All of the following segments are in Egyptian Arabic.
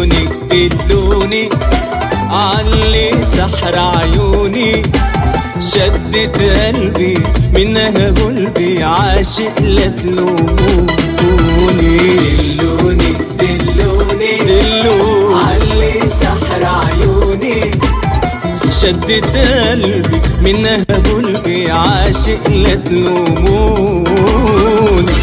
دلوني دلوني علي سحر عيوني شدت قلبي منها قلبي عاشق لا تلوموني دلوني دلوني دلوني علي سحر عيوني شدت قلبي منها قلبي عاشق لا تلوموني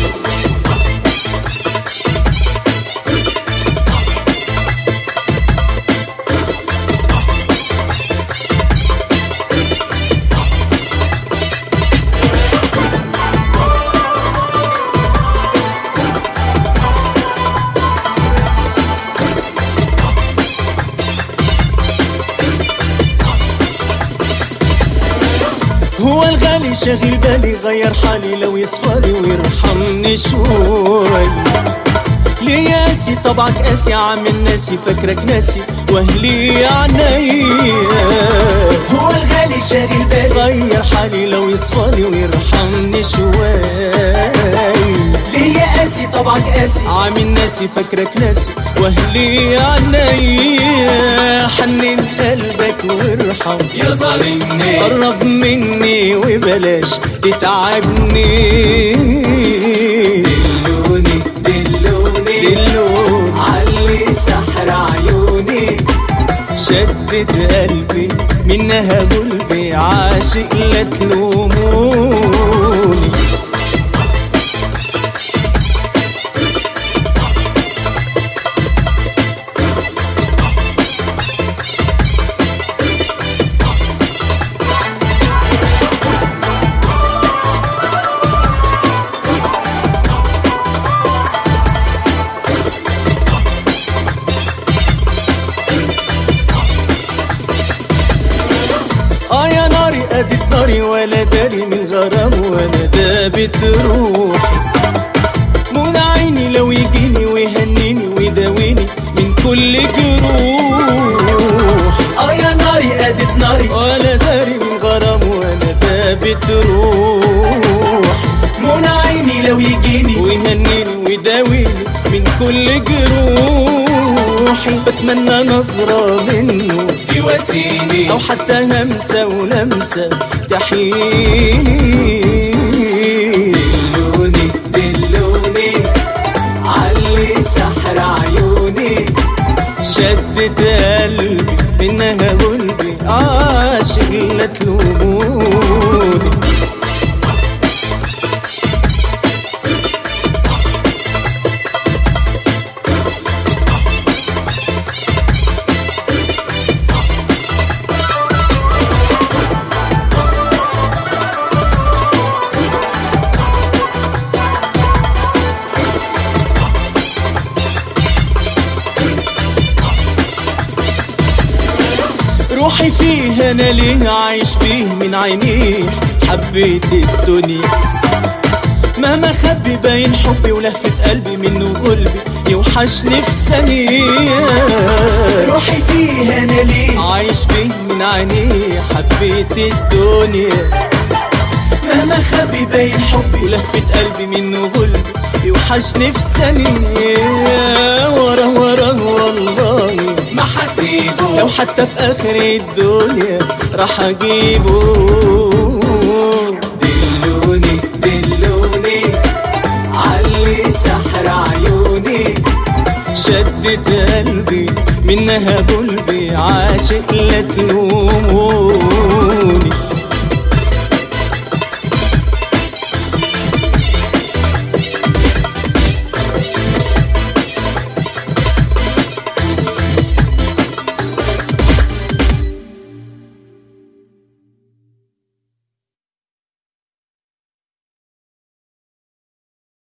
هو الغالي شاغل بالي غير حالي لو يصفالي ويرحمني شوي لياسي طبعك قاسي عامل ناسي فاكرك ناسي واهلي عينيا هو الغالي شاغل بالي غير حالي لو يصفالي ويرحمني شوي ليا قاسي طبعك قاسي عامل ناسي فاكرك ناسي واهلي عينيا حنن قلبك وارحم يا ظالمني قرب مني وبلاش تتعبني دلوني دلوني دلوني علي سحر عيوني شدت قلبي منها قلبي عاشق لا تلوموني اه يا ناري ادت ناري ولا داري من غرام ولا دابت روحي منى عيني لو يجيني ويهنيني ويداويني من كل جروح اه يا ناري ادت ناري ولا داري من غرام ولا دابت روح منى عيني لو يجيني ويهنيني ويداويني من كل جروحي بتمنى نظرة منه تواسيني أو حتى همسة ولمسة تحييني دلوني دلوني علي سحر عيوني شدت قلبي منها قلبي عاشق لا تلوموني روحي فيه انا ليه عايش بيه من عينيه حبيت الدنيا مهما خبي باين حبي ولهفة قلبي منه غلبي يوحشني في ثانية روحي فيه انا ليه عايش بيه من عينيه حبيت الدنيا مهما خبي باين حبي ولهفة قلبي منه غلبي يوحشني في ثانية ورا ورا والله ما حسيبه لو حتى في اخر الدنيا راح اجيبه دلوني دلوني علي سحر عيوني شدت قلبي منها قلبي عاشق لا تلوموني